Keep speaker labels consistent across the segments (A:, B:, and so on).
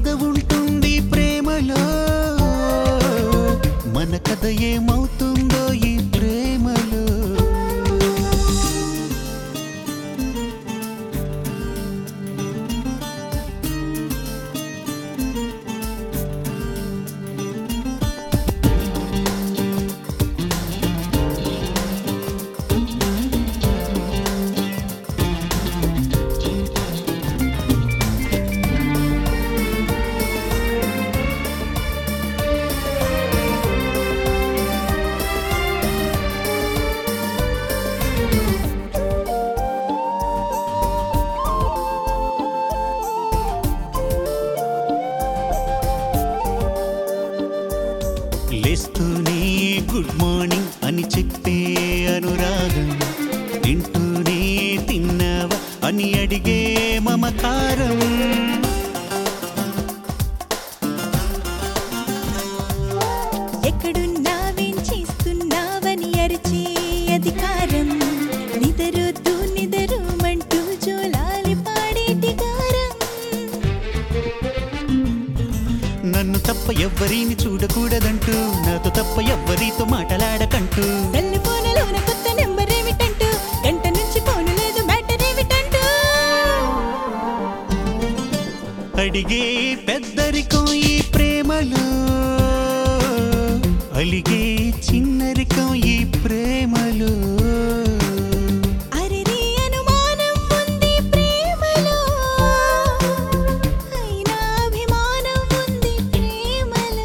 A: కథ ఉంటుంది ప్రేమలో మన కథ ఏమవుతుందో ఈ ప్రేమలో లేస్తూనే గుడ్ మార్నింగ్ అని చెప్పే అనురాగం తింటూనే తిన్నావా అని అడిగే మమకారం
B: ఎక్కడున్నావేం చేస్తున్నావని అరిచే అధికారం నిదరొద్దు నిదరుమంటూ జోలాలి పాడేటి గారం
A: నన్ను తప్ప ఎవ్వరిని చూడకూడదంటూ నాతో తప్ప ఎవ్వరితో మాటలాడకంటూ
B: సెల్ ఫోనులోన కొత్త నెంబర్ ఏమిటంటూ గంట నుంచి ఫోను లేదు మ్యాటర్ ఏమిటంటూ
A: అడిగే పెద్దరికం ఈ ప్రేమలో అలిగే చిన్నరికం ఈ ప్రేమలో
B: అరెరే అనుమానం ఉంది ప్రేమలో అయినా అభిమానం ఉంది ప్రేమలో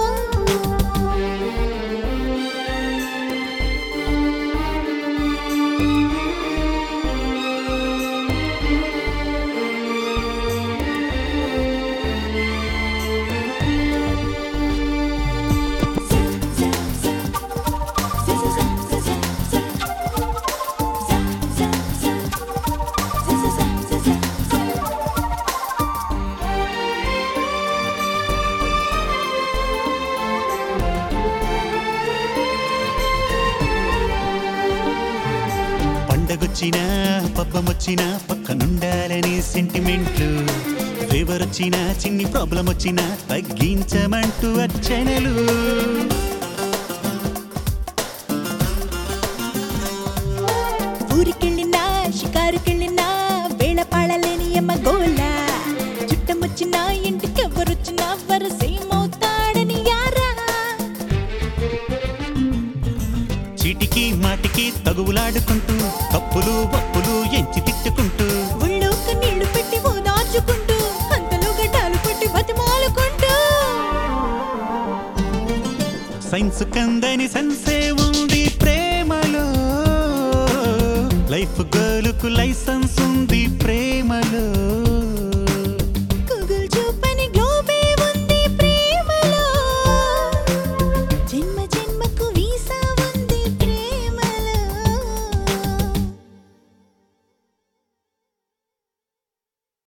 A: పండగొచ్చినా పబ్బమొచ్చినా పక్కనుండాలని సెంటిమెంట్లు ఫేవర్ వచ్చినా చిన్ని ప్రాబ్లం వచ్చినా తగ్గించమంటూ అర్చనలు
B: ఊరికెళ్ళినా షికారుకెళ్ళినా వేళ పాడలేని అమ్మ గోల చుట్టమొచ్చినా ఇంటికెవ్వరొచ్చినా వరసేమవుతాడని యారా
A: చీటికి మాటికి తగువులాడుకుంటూ తప్పులు పప్పులు ఎంచి తిట్టుకుంటూ
B: ఒళ్ళోకి నీళ్లు పెట్టి ఓదార్చుకుంటూ అంతలో గడ్డాలు పెట్టి బతిమాలుకుంటూ
A: సైన్స్ కందని సెన్సే ఉంది ప్రేమలో లైఫ్ గర్లుకు లైసెన్స్ ఉంది ప్రేమలో